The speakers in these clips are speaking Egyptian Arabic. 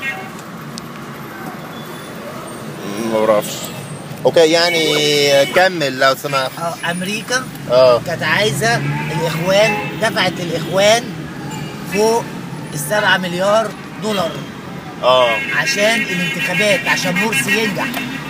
ما بعرفش اوكي يعني كمل لو سمحت اه امريكا اه كانت عايزه الاخوان دفعت الاخوان فوق السبعة مليار دولار اه عشان الانتخابات عشان مرسي ينجح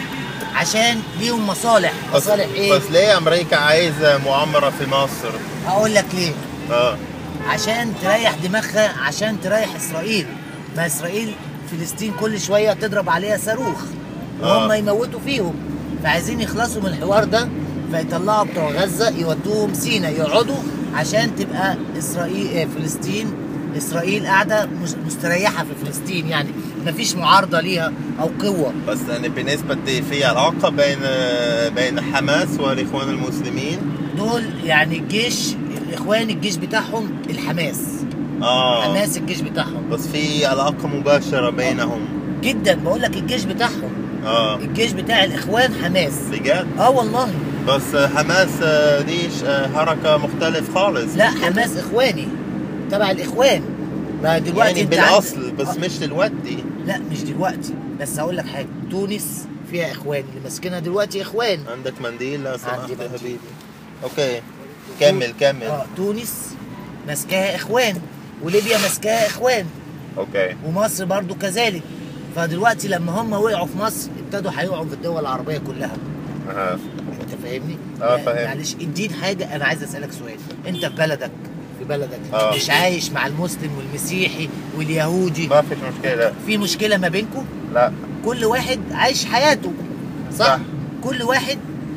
عشان ليهم مصالح بس, مصالح ايه؟ بس ليه امريكا عايزه مؤامره في مصر هقول لك ليه اه عشان تريح دماغها عشان تريح اسرائيل ما اسرائيل فلسطين كل شويه تضرب عليها صاروخ وهم آه. يموتوا فيهم فعايزين يخلصوا من الحوار ده فيطلعوا بتوع غزه يودوهم سينا يقعدوا عشان تبقى اسرائيل آه، فلسطين اسرائيل قاعده مس- مستريحه في فلسطين يعني مفيش معارضه ليها او قوه بس يعني بالنسبه دي في علاقه بين بين حماس والاخوان المسلمين دول يعني الجيش الاخوان الجيش بتاعهم الحماس اه حماس الجيش بتاعهم بس في علاقه مباشره بينهم جدا بقول لك الجيش بتاعهم اه الجيش بتاع الاخوان حماس بجد اه والله بس حماس آه، دي ش- آه، حركه مختلف خالص لا حماس اخواني تبع الاخوان ما دلوقتي يعني انت عند- بالاصل بس آه، مش دلوقتي لا مش دلوقتي بس هقول لك حاجه تونس فيها اخوان اللي ماسكينها دلوقتي اخوان عندك منديل لو سمحت عندي يا منديل. حبيبي اوكي كمل كمل اه تونس ماسكاها اخوان وليبيا ماسكاها اخوان اوكي ومصر برضو كذلك فدلوقتي لما هم وقعوا في مصر ابتدوا هيقعوا في الدول العربيه كلها اها انت فاهمني؟ اه لا، فاهم. معلش اديني حاجه انا عايز اسالك سؤال انت في بلدك في بلدك اه. مش عايش مع المسلم والمسيحي واليهودي ما فيش مشكله في مشكله ما بينكم لا كل واحد عايش حياته صح, صح. كل واحد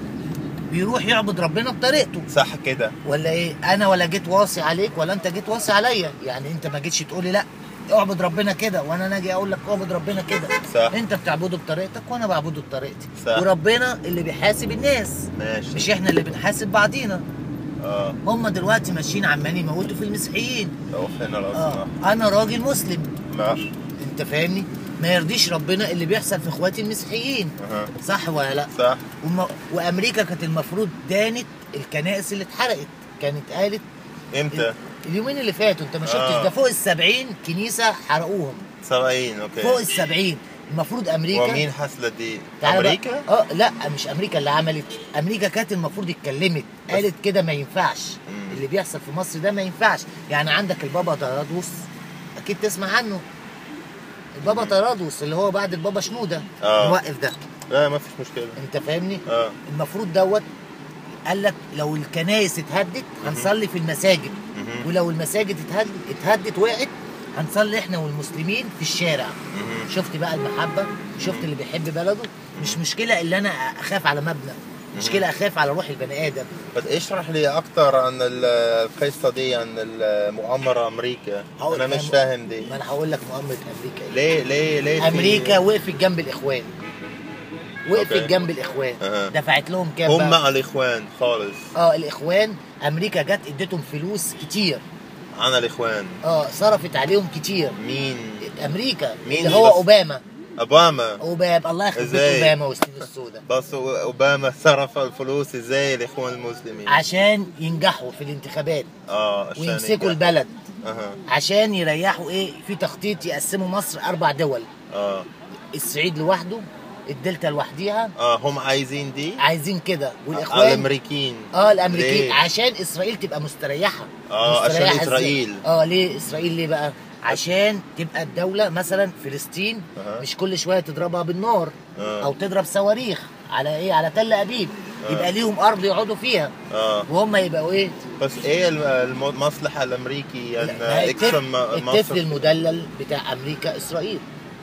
بيروح يعبد ربنا بطريقته صح كده ولا ايه انا ولا جيت واصي عليك ولا انت جيت واصي عليا يعني انت ما جيتش تقولي لا اعبد ربنا كده وانا ناجي اقول لك اعبد ربنا كده صح. انت بتعبده بطريقتك وانا بعبده بطريقتي صح. وربنا اللي بيحاسب الناس ماشي مش احنا اللي بنحاسب بعضينا اه هم دلوقتي ماشيين عمالين يموتوا في المسيحيين توفينا لو اه سمحت انا راجل مسلم لا انت فاهمني ما يرضيش ربنا اللي بيحصل في اخواتي المسيحيين اها صح ولا لا صح وم... وامريكا كانت المفروض دانت الكنائس اللي اتحرقت كانت قالت امتى؟ اليومين اللي فاتوا انت ما شفتش آه. ده فوق ال 70 كنيسه حرقوهم 70 اوكي فوق ال 70 المفروض امريكا ومين حصلت دي؟ تعالى بقى- امريكا؟ اه لا مش امريكا اللي عملت امريكا كانت المفروض اتكلمت قالت كده ما ينفعش مم. اللي بيحصل في مصر ده ما ينفعش يعني عندك البابا طرادوس اكيد تسمع عنه البابا طرادوس اللي هو بعد البابا شنوده آه. الموقف ده لا ما فيش مشكله انت فاهمني اه المفروض دوت قال لك لو الكنائس اتهدت هنصلي في المساجد مهم. ولو المساجد اتهدت اتهدت وقعت هنصلي احنا والمسلمين في الشارع مهم. شفت بقى المحبه شفت اللي بيحب بلده مش مشكله اللي انا اخاف على مبنى مشكله اخاف على روح البني ادم بس اشرح لي اكثر عن ال- القصه دي عن المؤامره امريكا هقول- انا مش فاهم دي ما انا هقول لك مؤامره امريكا ايه ليه ليه ليه في- امريكا وقفت جنب الاخوان وقفت أوكي. جنب الاخوان أها. دفعت لهم كام هم بقى؟ مع الاخوان خالص اه الاخوان امريكا جت اديتهم فلوس كتير عن الاخوان اه صرفت عليهم كتير مين امريكا مين اللي هو بس؟ اوباما اوباما اوباما الله يخرب بيت إزاي؟ اوباما والسنين السوداء بس اوباما صرف الفلوس ازاي الاخوان المسلمين عشان ينجحوا في الانتخابات اه عشان ويمسكوا ينجحوا. البلد اها عشان يريحوا ايه في تخطيط يقسموا مصر اربع دول اه الصعيد لوحده الدلتا لوحديها اه هم عايزين دي عايزين كده والاخوان الامريكيين اه الامريكيين ليه؟ عشان اسرائيل تبقى مستريحه آه، عشان مستريحة إزاي؟ إسرائيل. اه ليه اسرائيل ليه بقى عشان تبقى الدوله مثلا فلسطين أها. مش كل شويه تضربها بالنار آه. او تضرب صواريخ على ايه على تل ابيب آه. يبقى ليهم ارض يقعدوا فيها اه وهم يبقوا ايه بس ايه الم- الم- المصلحه الامريكي ان لا، يكسب الطفل, م- الطفل مصر المدلل بتاع امريكا اسرائيل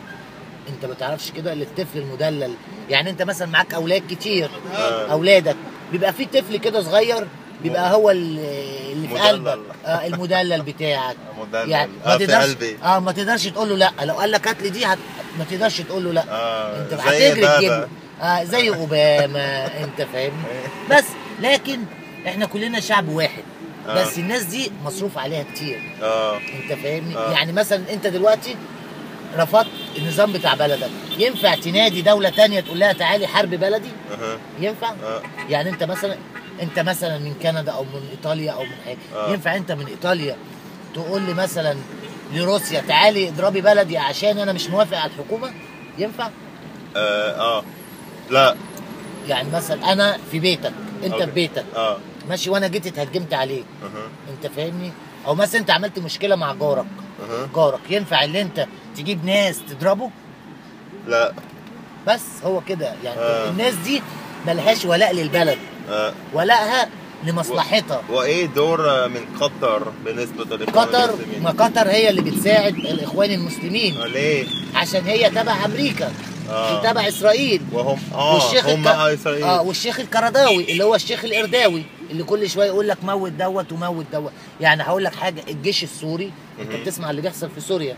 انت ما تعرفش كده اللي الطفل المدلل يعني انت مثلا معاك اولاد كتير آه. اولادك بيبقى في طفل كده صغير بيبقى هو ال- اللي في مدلل. قلبك آه المدلل بتاعك مدلل. يعني آه، ما في تقدرش قلبي. اه ما تقدرش تقول له لا لو قال لك هات لي دي هت... ما تقدرش تقول له لا آه، انت زي هتجري بابا. تجيب اه زي اوباما انت فاهمني بس لكن احنا كلنا شعب واحد آه. بس الناس دي مصروف عليها كتير اه انت فاهمني آه. يعني مثلا انت دلوقتي رفضت النظام بتاع بلدك ينفع تنادي دولة تانية تقول لها تعالي حرب بلدي اها ينفع آه. يعني انت مثلا انت مثلا من كندا او من ايطاليا او من حاجه آه. ينفع انت من ايطاليا تقول لي مثلا لروسيا تعالي اضربي بلدي عشان انا مش موافق على الحكومه ينفع اه, آه. لا يعني مثلا انا في بيتك انت أوكي. في بيتك اه ماشي وانا جيت اتهجمت عليك اها انت فاهمني او مثلا انت عملت مشكله مع جارك اها جارك ينفع اللي انت تجيب ناس تضربه لا بس هو كده يعني آه. الناس دي ملهاش ولاء للبلد آه. ولائها لمصلحتها وايه دور آه، من قطر بالنسبه للاخوان قطر المسلمين؟ ما قطر هي اللي بتساعد الاخوان المسلمين آه ليه؟ عشان هي تبع امريكا آه. دي تبع اسرائيل وهم اه والشيخ هم الك- مع اسرائيل اه والشيخ الكرداوي اللي هو الشيخ الارداوي اللي كل شويه يقول لك موت دوت وموت دوت يعني هقول لك حاجه الجيش السوري انت مهم. بتسمع اللي بيحصل في سوريا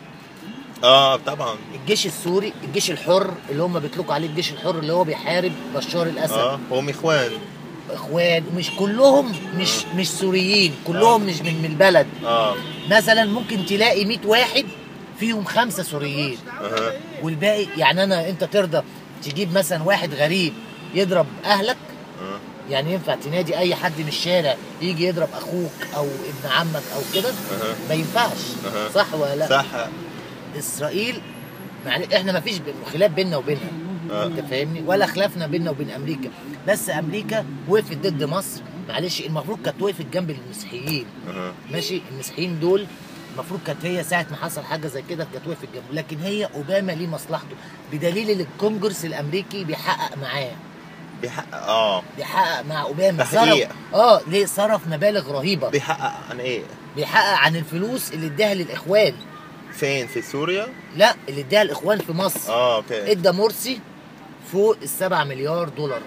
اه طبعا الجيش السوري الجيش الحر اللي هم بيطلقوا عليه الجيش الحر اللي هو بيحارب بشار الاسد اه هم اخوان اخوان مش كلهم مش مش سوريين كلهم آه. مش من من البلد اه مثلا ممكن تلاقي 100 واحد فيهم خمسه سوريين اها والباقي يعني انا انت ترضى تجيب مثلا واحد غريب يضرب اهلك آه. يعني ينفع تنادي اي حد من الشارع يجي يضرب اخوك او ابن عمك او كده اها ما ينفعش أها. صح ولا لا صح اسرائيل معلش احنا ما فيش خلاف بيننا وبينها آه. انت فاهمني ولا خلافنا بيننا وبين امريكا بس امريكا وقفت ضد مصر معلش المفروض كانت وقفت جنب المسيحيين اها ماشي المسيحيين دول المفروض كانت هي ساعه ما حصل حاجه زي كده كانت وقفت جنبه لكن هي اوباما ليه مصلحته بدليل ان الكونجرس الامريكي بيحقق معاه بيحقق اه بيحقق مع اوباما تحقيق. صرف اه ليه صرف مبالغ رهيبه بيحقق عن ايه؟ بيحقق عن الفلوس اللي اداها للاخوان فين في سوريا؟ لا اللي اداها الاخوان في مصر اه اوكي ادى مرسي فوق السبعة مليار دولار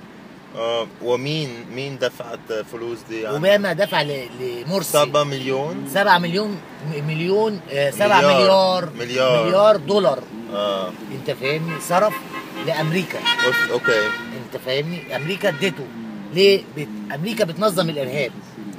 اه ومين مين دفعت فلوس دي يعني؟ اوباما دفع ل- لمرسي 7 مليون 7 مليون م- مليون 7 مليار. مليار مليار. مليار دولار اه انت فاهمني صرف لامريكا أوف- اوكي انت فاهمني امريكا اديته ليه بت... امريكا بتنظم الارهاب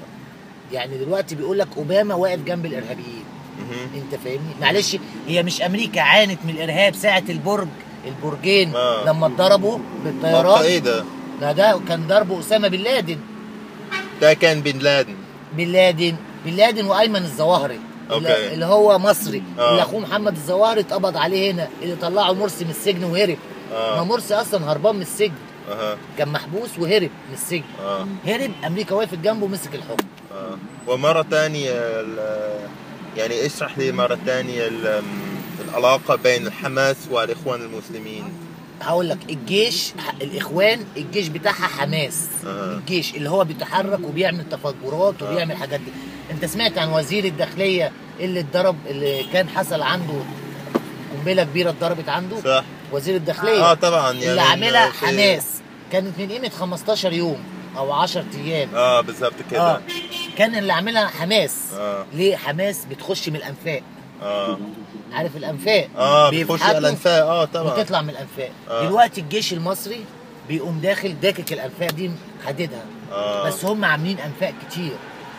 يعني دلوقتي بيقول لك اوباما واقف جنب الارهابيين مهم. انت فاهمني معلش هي مش امريكا عانت من الارهاب ساعه البرج البرجين آه. لما اتضربوا بالطيران القاعدة ده ده كان ضرب اسامه بن لادن ده كان بن لادن بن لادن بن لادن وايمن الظواهري اللي- أوكي. اللي هو مصري آه. اللي اخوه محمد الظواهري اتقبض عليه هنا اللي طلعوا مرسي من السجن وهرب ما اه مرسي اصلا هربان من السجن اها كان محبوس وهرب من السجن اه هرب امريكا وقفت جنبه ومسك الحكم آه. ومرة ثانية ال- يعني اشرح لي مرة ثانية ال- العلاقة بين حماس والإخوان المسلمين هقول لك الجيش الاخوان الجيش بتاعها حماس آه. الجيش اللي هو بيتحرك وبيعمل تفجرات وبيعمل حاجات دي انت سمعت عن وزير الداخليه اللي اتضرب اللي كان حصل عنده قنبله كبيره اتضربت عنده صح وزير الداخليه اه طبعا يعني اللي عاملها في- حماس كانت من قيمه 15 يوم او 10 ايام اه بالظبط كده اه كان اللي عاملها حماس اه ليه حماس بتخش من الانفاق اه عارف الانفاق اه بتخش بيبحثوا على الانفاق اه طبعا وتطلع من الانفاق آه. دلوقتي الجيش المصري بيقوم داخل داكك الانفاق دي حددها اه بس هم عاملين انفاق كتير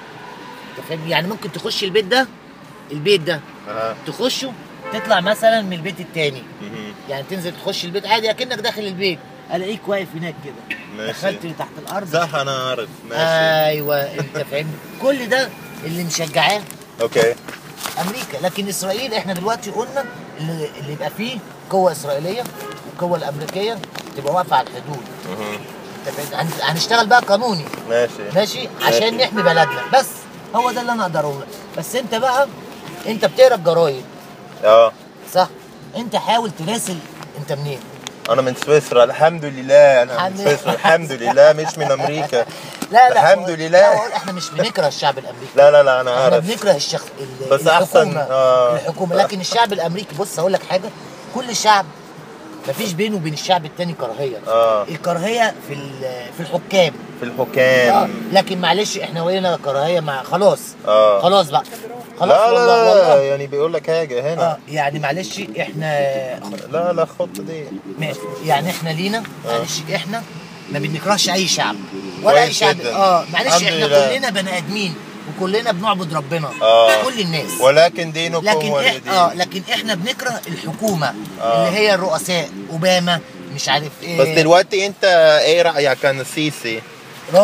انت فاهم يعني ممكن تخش البيت ده البيت ده اه تخشه تطلع مثلا من البيت التاني مهم. يعني تنزل تخش البيت عادي اكنك داخل البيت الاقيك واقف هناك كده ماشي. دخلت تحت الارض صح انا عارف ماشي ايوه انت فاهمني كل ده اللي مشجعاه اوكي امريكا لكن اسرائيل احنا دلوقتي قلنا اللي, اللي يبقى فيه قوه اسرائيليه والقوه الامريكيه تبقى واقفه على الحدود مهم. انت فاهم؟ هن- هنشتغل بقى قانوني ماشي ماشي عشان نحمي بلدنا بس هو ده اللي انا اقدر اقوله بس انت بقى انت بتقرا الجرايد اه صح انت حاول تراسل انت منين انا من سويسرا الحمد لله انا الحمد من سويسرا الحمد لله مش من امريكا لا لا الحمد هو- لله. لا هو احنا مش بنكره الشعب الامريكي لا لا لا انا احنا عارف بنكره الشخص ال- بس الحكومه أحسن، آه. الحكومه لكن الشعب الامريكي بص اقول لك حاجه كل شعب مفيش بينه وبين الشعب التاني كراهيه اه الكراهيه في ال- في الحكام في اه الحكام لكن معلش احنا ولينا كراهيه مع خلاص اه خلاص بقى خلاص لا لا والله لا, لا والله يعني بيقول لك حاجه هنا اه يعني معلش احنا لا لا خط دي ماشي. يعني احنا لينا معلش احنا ما بنكرهش اي شعب ولا اي كويس شعب جدا. اه معلش الحمد احنا لله. كلنا بني ادمين وكلنا بنعبد ربنا آه. كل الناس ولكن دينكم لكن ولي إح... دين اه لكن احنا بنكره الحكومه آه. اللي هي الرؤساء اوباما مش عارف ايه بس دلوقتي انت ايه رايك عن السيسي راجل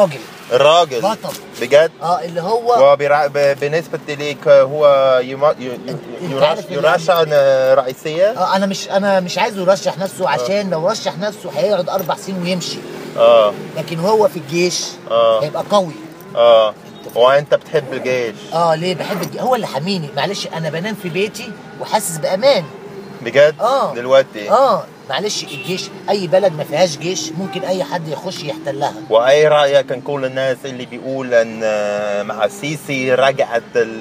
الراجل بطل. بجد اه اللي هو وبرا- ب- بالنسبة ليك هو يم- ي- انت يرش- عارف اللي يرشح رئيسية آه انا مش انا مش عايزه يرشح نفسه عشان لو رشح نفسه هيقعد اربع سنين ويمشي اه لكن هو في الجيش آه. هيبقى قوي اه وانت بتحب الجيش اه ليه بحب الجيش هو اللي حاميني معلش انا بنام في بيتي وحاسس بامان بجد آه. دلوقتي اه معلش الجيش اي بلد ما فيهاش جيش ممكن اي حد يخش يحتلها واي رايك عن كل الناس اللي بيقول ان آه، مع السيسي رجعت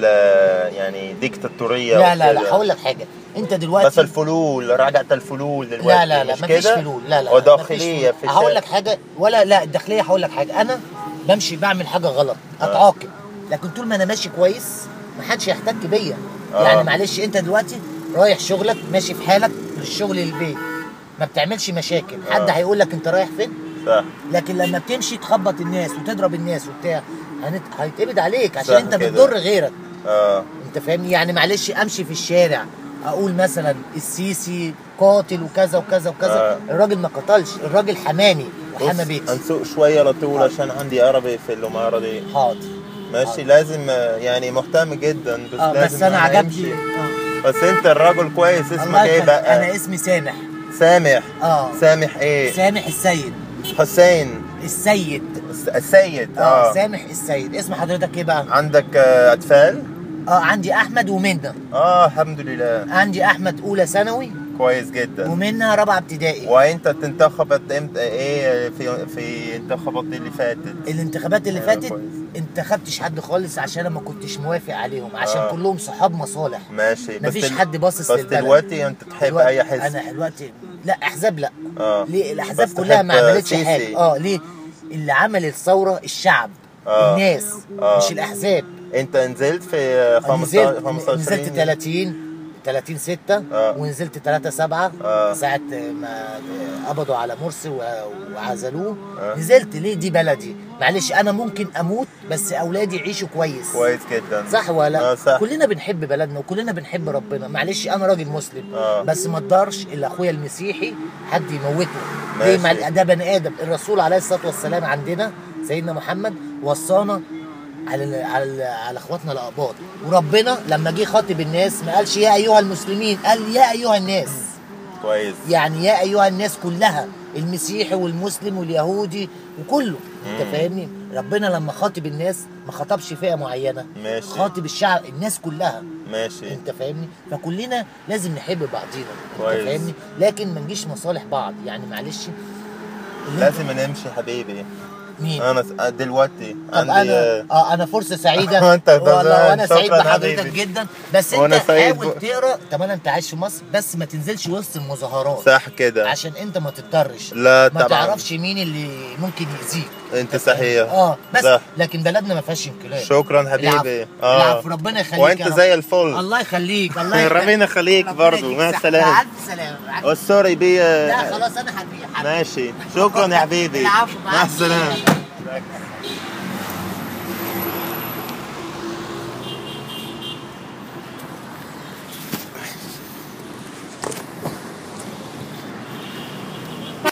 ال- يعني ديكتاتوريه لا لا لا وكده. هقول لك حاجه انت دلوقتي بس الفلول رجعت الفلول دلوقتي لا لا لا مش مفيش كده؟ فلول لا لا وداخليه مفيش في فلول. هقول الشارع. لك حاجه ولا لا الداخليه هقول لك حاجه انا بمشي بعمل حاجه غلط اتعاقب لكن طول ما انا ماشي كويس ما حدش يحتك بيا آه. يعني معلش انت دلوقتي رايح شغلك ماشي في حالك من الشغل للبيت ما بتعملش مشاكل حد آه. هيقول لك انت رايح فين صح لكن لما بتمشي تخبط الناس وتضرب الناس وبتاع هنت... هيتقبض عليك عشان صح انت كده. بتضر غيرك اه انت فاهمني يعني معلش امشي في الشارع اقول مثلا السيسي قاتل وكذا وكذا وكذا آه. الراجل ما قتلش الراجل حماني وحمى بص، بيتي هنسوق شويه لطول عشان عندي عربي في الاماره دي حاضر ماشي لازم آه، يعني مهتم جدا بس اه لازم بس انا عجبني أمشي. اه بس انت الراجل كويس اسمك الله ايه يخليك. بقى انا اسمي سامح سامح اه سامح ايه سامح السيد حسين السيد الس- السيد اه اه سامح السيد اسم حضرتك ايه بقى عندك آه، اطفال اه عندي احمد ومنى اه الحمد لله عندي احمد اولى ثانوي كويس جدا ومنى رابعه ابتدائي وانت انتخبت امتى ايه في في انتخابات اللي فاتت الانتخابات اللي آه، فاتت كويس. انتخبتش حد خالص عشان انا ما كنتش موافق عليهم عشان آه. كلهم صحاب مصالح ماشي مفيش دل- حد باصص بس للبلد. دلوقتي انت تحب دلوقتي اي حزب انا دلوقتي لا احزاب لا اه ليه الاحزاب بس كلها ما تحب عملتش سيسي. حاجه اه ليه اللي عمل الثوره الشعب آه. الناس آه. مش الاحزاب انت نزلت في 15 نزلت 15 نزلت 30 30 6 آه. ونزلت 3 7 آه. ساعة ما قبضوا على مرسي و- وعزلوه آه. نزلت ليه دي بلدي معلش انا ممكن اموت بس اولادي يعيشوا كويس كويس جدا صح ولا لا؟ اه صح كلنا بنحب بلدنا وكلنا بنحب ربنا معلش انا راجل مسلم آه. بس ما اقدرش الا اخويا المسيحي حد يموته ماشي. ليه مع ده بني ادم الرسول عليه الصلاه والسلام عندنا سيدنا محمد وصانا على ال على ال على اخواتنا الاقباط وربنا لما جه خاطب الناس ما قالش يا ايها المسلمين قال يا ايها الناس كويس يعني يا ايها الناس كلها المسيحي والمسلم واليهودي وكله انت فاهمني ربنا لما خاطب الناس ما خاطبش فئه معينه ماشي. خاطب الشعب الناس كلها ماشي انت فاهمني فكلنا لازم نحب بعضينا كويس. انت فاهمني لكن ما نجيش مصالح بعض يعني معلش اللي لازم نمشي حبيبي مين انا س- دلوقتي طب عندي انا آه، اه انا فرصه سعيده أنت ده والله وانا شكراً سعيد بحضرتك حبيبي. جدا بس وأنا انت سعيد حاول ب- تقرا طب انا انت عايش في مصر بس ما تنزلش وسط المظاهرات صح كده عشان انت ما تضطرش لا ما طبعاً. تعرفش مين اللي ممكن يأذيك انت صحيح اه بس صح. لكن بلدنا ما فيهاش انقلاب شكرا حبيبي العفو. العفو ربنا يخليك وانت يا رب. زي الفل الله يخليك الله يخليك ربنا يخليك ربنا برضو يديك مع صحة. السلامه مع الف سلامه Oh, sorry بي لا خلاص انا هبيع ماشي شكرا يا حبيبي العفو مع السلامه